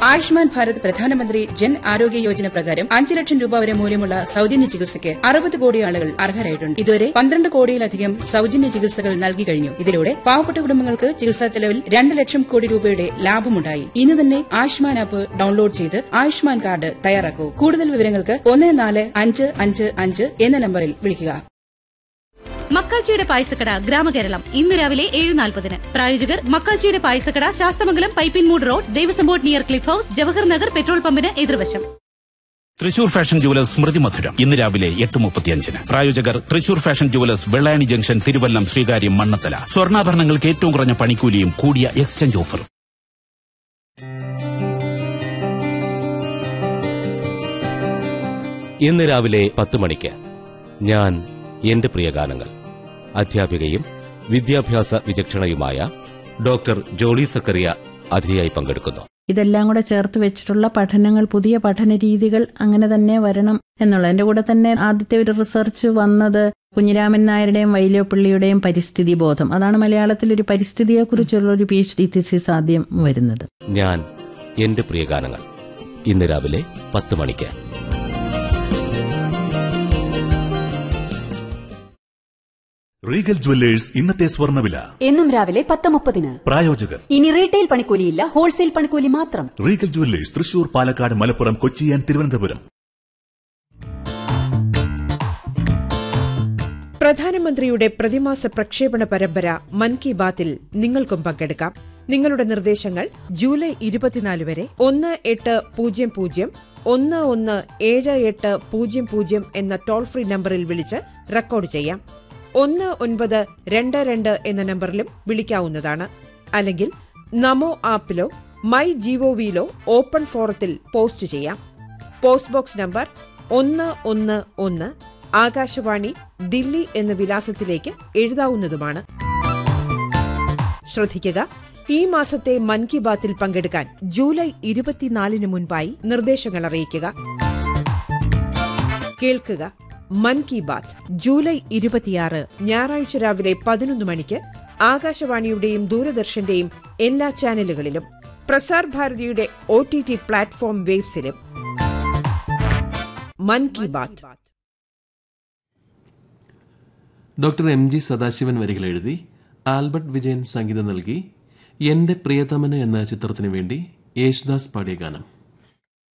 ആയുഷ്മാൻ ഭാരത് പ്രധാനമന്ത്രി ജൻ ആരോഗ്യ യോജന പ്രകാരം അഞ്ച് ലക്ഷം രൂപ വരെ മൂല്യമുള്ള സൌജന്യ ചികിത്സയ്ക്ക് അറുപത് കോടി ആളുകൾ അർഹരായിട്ടുണ്ട് ഇതുവരെ പന്ത്രണ്ട് കോടിയിലധികം സൌജന്യ ചികിത്സകൾ നൽകി കഴിഞ്ഞു ഇതിലൂടെ പാവപ്പെട്ട കുടുംബങ്ങൾക്ക് ചികിത്സാ ചെലവിൽ രണ്ട് ലക്ഷം കോടി രൂപയുടെ ലാഭമുണ്ടായി ഇന്ന് തന്നെ ആയുഷ്മാൻ ആപ്പ് ഡൌൺലോഡ് ചെയ്ത് ആയുഷ്മാൻ കാർഡ് തയ്യാറാക്കൂ കൂടുതൽ വിവരങ്ങൾക്ക് ഒന്ന് നാല് അഞ്ച് അഞ്ച് അഞ്ച് എന്ന നമ്പറിൽ വിളിക്കുക മക്കാച്ചിയുടെ പായസക്കട ഗ്രാമകേരളം ഇന്ന് രാവിലെ ഏഴ് നാൽപ്പതിന് പ്രായോജകർ മക്കാച്ചിയുടെ പായസക്കട Sasthamangalam Pipinmoodu road Devaswom board near cliff house Jawahar Nagar petrol പമ്പിന് എതിർവശം തൃശൂർ ഫാഷൻ ജുവലേഴ്സ് സ്മൃതി മധുരം ഇന്ന് രാവിലെ എട്ട് മുപ്പത്തിയഞ്ചിന് പ്രായോജകർ Thrissur fashion jewellers Vellayani junction Thiruvallam Sreekaryam Mannanthala സ്വർണ്ണാഭരണങ്ങൾക്ക് ഏറ്റവും കുറഞ്ഞ പണിക്കൂലിയും കൂടിയ എക്സ്ചേഞ്ച് ഓഫറും ഇന്ന് രാവിലെ പത്ത് മണിക്ക് ഞാൻ എന്റെ പ്രിയ ഗാനങ്ങൾ അധ്യാപികയും വിദ്യാഭ്യാസ വിചക്ഷണയുമായ ഡോക്ടർ ജോളി സക്കറിയ അതിഥിയായി പങ്കെടുക്കുന്നു ഇതെല്ലാം കൂടെ ചേർത്ത് വെച്ചിട്ടുള്ള പഠനങ്ങൾ പുതിയ പഠന രീതികൾ അങ്ങനെ തന്നെ വരണം എന്നുള്ള എന്റെ കൂടെ തന്നെ ആദ്യത്തെ ഒരു റിസർച്ച് വന്നത് കുഞ്ഞിരാമൻ നായരുടെയും വൈലോപ്പിള്ളിയുടെയും പരിസ്ഥിതി ബോധം അതാണ് മലയാളത്തിൽ ഒരു പരിസ്ഥിതിയെക്കുറിച്ചുള്ള ഒരു പി എച്ച് ഡി തിസിസ് ആദ്യം വരുന്നത് ഞാൻ എന്റെ പ്രിയ ഗാനങ്ങൾ ഇന്ന് രാവിലെ പത്ത് മണിക്ക് റീഗൽ ജുവല്ലേഴ്സ് ഇന്നത്തെ സ്വർണ്ണവില എന്നും രാവിലെ പത്ത് മുപ്പതിന് പ്രായോജകർ ഇനി റീറ്റെയിൽ പണിക്കൂലിയില്ല ഹോൾസെയിൽ പണിക്കൂലി മാത്രം regal jewellers Thrissur Palakkad Malappuram Kochi and Thiruvananthapuram പ്രധാനമന്ത്രിയുടെ പ്രതിമാസ പ്രക്ഷേപണ പരമ്പര മൻ കി ബാത്തിൽ നിങ്ങൾക്കും പങ്കെടുക്കാം നിങ്ങളുടെ നിർദ്ദേശങ്ങൾ ജൂലൈ ഇരുപത്തിനാല് വരെ ഒന്ന് എട്ട് പൂജ്യം പൂജ്യം ഒന്ന് ഒന്ന് ഏഴ് എട്ട് പൂജ്യം പൂജ്യം എന്ന ടോൾ ഫ്രീ നമ്പറിൽ വിളിച്ച് റെക്കോർഡ് ചെയ്യാം ഒന്ന് ഒൻപത് രണ്ട് രണ്ട് എന്ന നമ്പറിലും വിളിക്കാവുന്നതാണ് അല്ലെങ്കിൽ നമോ ആപ്പിലോ മൈ ജിഒവിയിലോ ഓപ്പൺ ഫോറത്തിൽ പോസ്റ്റ് ചെയ്യാം പോസ്റ്റ് ബോക്സ് നമ്പർ ഒന്ന് ഒന്ന് ഒന്ന് ആകാശവാണി ദില്ലി എന്ന വിലാസത്തിലേക്ക് എഴുതാവുന്നതുമാണ് ശ്രദ്ധിക്കുക ഈ മാസത്തെ മൻ കി ബാത്തിൽ പങ്കെടുക്കാൻ ജൂലൈ ഇരുപത്തിനാലിന് മുൻപായി നിർദ്ദേശങ്ങൾ അറിയിക്കുക കേൾക്കുക മൻ കി ബാത്ത് ജൂലൈ ഇരുപത്തിയാറ് ഞായറാഴ്ച രാവിലെ പതിനൊന്ന് മണിക്ക് ആകാശവാണിയുടെയും ദൂരദർശന്റെയും എല്ലാ ചാനലുകളിലും പ്രസാർ ഭാരതിയുടെ ഒ ടി ടി പ്ലാറ്റ്ഫോം വേബ്സിലും Mann Ki Baat doctor M G Sadasivan വരികൾ എഴുതി ആൽബർട്ട് വിജയൻ സംഗീതം നൽകി എന്റെ പ്രിയതമന് എന്ന ചിത്രത്തിനു വേണ്ടി യേശുദാസ് പാടിയ ഗാനം